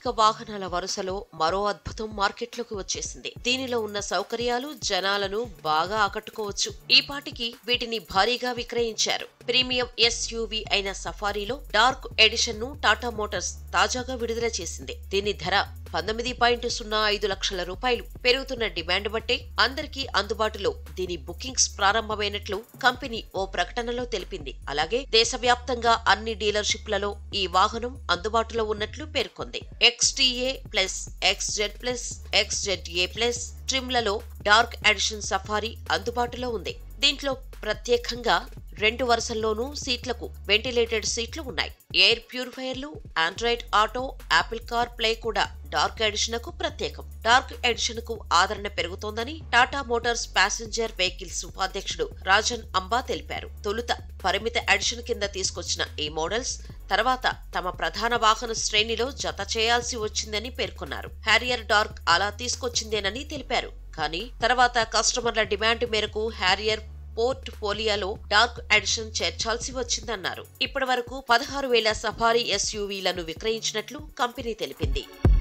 ఆధునిక వాహనాల వరుసలో మరో అద్భుతం మార్కెట్లోకి వచ్చేసింది దీనిలో ఉన్న సౌకర్యాలు జనాలను బాగా ఆకట్టుకోవచ్చు ఈ పాటికి వీటిని భారీగా విక్రయించారు ప్రీమియం ఎస్యూవి అయిన సఫారీలో డార్క్ ఎడిషన్ ను టాటా మోటార్స్ తాజాగా విడుదల చేసింది దీని ధర పంతొమ్మిది పాయింట్ సున్నా ఐదు లక్షల రూపాయలు పెరుగుతున్న డిమాండ్ బట్టే అందరికీ అందుబాటులో దీని బుకింగ్స్ ప్రారంభమైనట్లు కంపెనీ ఓ ప్రకటనలో తెలిపింది అలాగే దేశవ్యాప్తంగా అన్ని డీలర్షిప్లలో ఈ వాహనం అందుబాటులో ఉన్నట్లు పేర్కొంది XTA plus XZ plus XZ A plus ట్రిమ్లలో డార్క్ ఎడిషన్ సఫారీ అందుబాటులో ఉంది దీంట్లో ప్రత్యేకంగా రెండు వరుసల్లోనూ సీట్లకు వెంటిలేటెడ్ సీట్లు ఉన్నాయి ఎయిర్ ప్యూరిఫైయర్లు Android Auto Apple CarPlay కూడా డార్క్ ఎడిషన్ కు ప్రత్యేకం డార్క్ ఎడిషన్ కు ఆదరణ పెరుగుతోందని టాటా మోటార్స్ ప్యాసింజర్ వెహికల్స్ ఉపాధ్యక్షుడు రాజన్ అంబా తెలిపారు తొలుత పరిమిత ఎడిషన్ కింద తీసుకొచ్చిన ఈ మోడల్స్ తర్వాత తమ ప్రధాన వాహన శ్రేణిలో జత చేయాల్సి వచ్చిందని పేర్కొన్నారు హ్యారియర్ డార్క్ అలా తీసుకొచ్చిందేనని తెలిపారు కానీ తర్వాత కస్టమర్ల డిమాండ్ మేరకు హ్యారియర్ పోర్ట్ పోలియాలో డార్క్ ఎడిషన్ చేర్చాల్సి వచ్చిందన్నారు ఇప్పటి వరకు పదహారు వేల సఫారీ ఎస్యూవీలను విక్రయించినట్లు కంపెనీ తెలిపింది